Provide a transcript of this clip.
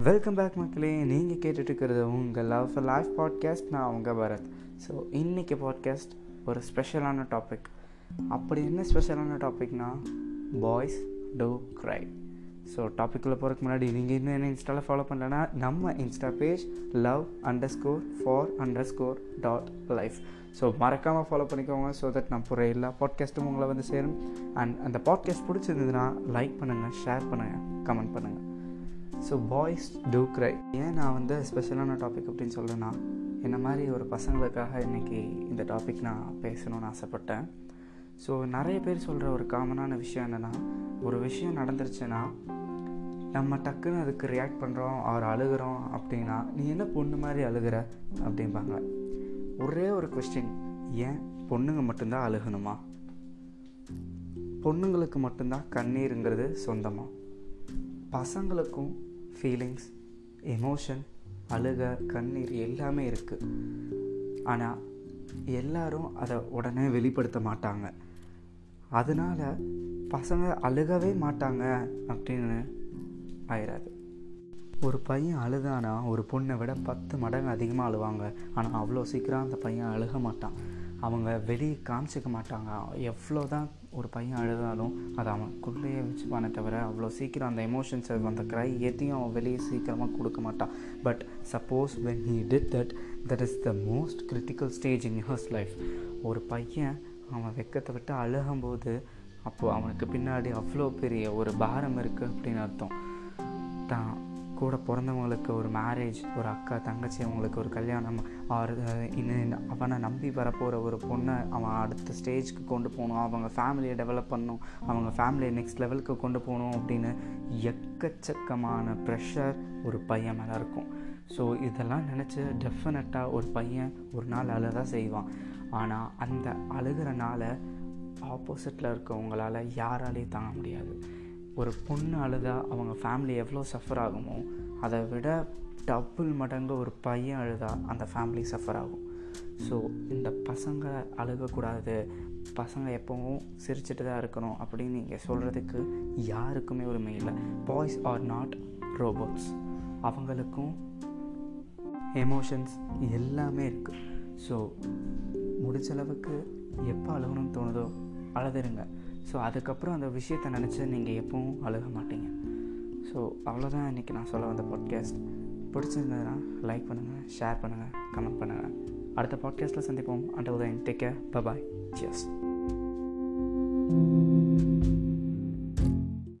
welcome back மக்களே நீங்கள் கேட்டுட்டு இருக்கிறது உங்கள் லவ் ஃபார் லைஃப் பாட்காஸ்ட் நான் உங்கள் பரத் ஸோ இன்றைக்கி பாட்காஸ்ட் ஒரு ஸ்பெஷலான டாபிக் அப்படி என்ன ஸ்பெஷலான டாபிக்னா பாய்ஸ் டூ க்ரை ஸோ டாப்பிக்குள்ளே போகிறதுக்கு முன்னாடி நீங்கள் இன்னும் என்ன இன்ஸ்டாவில் ஃபாலோ பண்ணலன்னா நம்ம Insta page love underscore for underscore dot life so மறக்காமல் ஃபாலோ பண்ணிக்கோங்க ஸோ தட் நான் போகிற எல்லா பாட்காஸ்ட்டும் உங்களை வந்து சேரும் அண்ட் அந்த பாட்காஸ்ட் பிடிச்சிருந்ததுன்னா லைக் பண்ணுங்கள் ஷேர் பண்ணுங்கள் கமெண்ட் பண்ணுங்கள் ஸோ பாய்ஸ் டூ க்ரை ஏன் நான் வந்து ஸ்பெஷலான டாபிக் அப்படின்னு சொல்கிறேன்னா என்ன மாதிரி ஒரு பசங்களுக்காக இன்றைக்கி இந்த டாபிக் நான் பேசணும்னு ஆசைப்பட்டேன் ஸோ நிறைய பேர் சொல்கிற ஒரு காமனான விஷயம் என்னென்னா ஒரு விஷயம் நடந்துருச்சுன்னா நம்ம டக்குன்னு அதுக்கு ரியாக்ட் பண்ணுறோம் அவர் அழுகிறோம் அப்படின்னா நீ என்ன பொண்ணு மாதிரி அழுகிற அப்படிம்பாங்க ஒரே ஒரு கொஸ்டின் ஏன் பொண்ணுங்க மட்டும்தான் அழுகணுமா பொண்ணுங்களுக்கு மட்டும்தான் கண்ணீருங்கிறது சொந்தமாக பசங்களுக்கும் ஃபீலிங்ஸ் எமோஷன் அழுக கண்ணீர் எல்லாமே இருக்குது ஆனால் எல்லாரும் அதை உடனே வெளிப்படுத்த மாட்டாங்க அதனால் பசங்க அழுகவே மாட்டாங்க அப்படின்னு ஆயிடாது ஒரு பையன் அழுதானா ஒரு பொண்ணை விட பத்து மடங்கு அதிகமாக அழுவாங்க ஆனால் அவ்வளோ சீக்கிரம் அந்த பையன் அழுக மாட்டான் அவங்க வெளியே காமிச்சிக்க மாட்டாங்க எவ்வளோ தான் ஒரு பையன் அழுதாலும் அதை அவனுக்குள்ளேயே வச்சுப்பானே தவிர அவ்வளோ சீக்கிரம் அந்த எமோஷன்ஸை அந்த க்ரை ஏற்றியும் அவன் வெளியே சீக்கிரமாக கொடுக்க மாட்டான் but suppose when he did that that is the most critical stage in hers life ஒரு பையன் அவன் வெக்கத்தை விட்டு அழுகும்போது அப்போது அவனுக்கு பின்னாடி அவ்வளோ பெரிய ஒரு பாரம் இருக்குது அப்படின்னு அர்த்தம் தான் கூட பிறந்தவங்களுக்கு ஒரு மேரேஜ் ஒரு அக்கா தங்கச்சி அவங்களுக்கு ஒரு கல்யாணம் ஆறு இன்னும் அவனை நம்பி வரப்போகிற ஒரு பொண்ணை அவன் அடுத்த ஸ்டேஜ்க்கு கொண்டு போகணும் அவங்க ஃபேமிலியை டெவலப் பண்ணணும் அவங்க ஃபேமிலியை நெக்ஸ்ட் லெவலுக்கு கொண்டு போகணும் அப்படின்னு எக்கச்சக்கமான ப்ரெஷர் ஒரு பையன் மேலே இருக்கும் ஸோ இதெல்லாம் நினச்சி டெஃபினட்டாக ஒரு பையன் ஒரு நாள் அழுதான் செய்வான் ஆனால் அந்த அழுகிறனால ஆப்போசிட்டில் இருக்கவங்களால் யாராலையும் தாங்க முடியாது ஒரு பொண்ணு அழுதா அவங்க ஃபேமிலி எவ்வளோ சஃபர் ஆகுமோ அதை விட டபுள் மடங்கு ஒரு பையன் அழுதா அந்த ஃபேமிலி சஃபர் ஆகும் ஸோ இந்த பசங்க அழுகக்கூடாது பசங்க எப்போவும் சிரிச்சுட்டு தான் இருக்கணும் அப்படின்னு நீங்கள் சொல்கிறதுக்கு யாருக்குமே உரிமை இல்லை பாய்ஸ் ஆர் நாட் ரோபோட்ஸ் அவங்களுக்கும் எமோஷன்ஸ் எல்லாமே இருக்குது ஸோ முடிச்ச அளவுக்கு எப்போ அழுகணும்னு தோணுதோ அழுதுருங்க ஸோ அதுக்கப்புறம் அந்த விஷயத்தை நினச்சி நீங்கள் எப்பவும் அழுக மாட்டீங்க ஸோ அவ்வளோதான் இன்றைக்கி நான் சொல்ல வந்த பாட்காஸ்ட் பிடிச்சிருந்ததுன்னா லைக் பண்ணுங்கள் ஷேர் பண்ணுங்கள் கமெண்ட் பண்ணுங்கள் அடுத்த பாட்காஸ்ட்டில் சந்திப்போம் until then take care bye bye cheers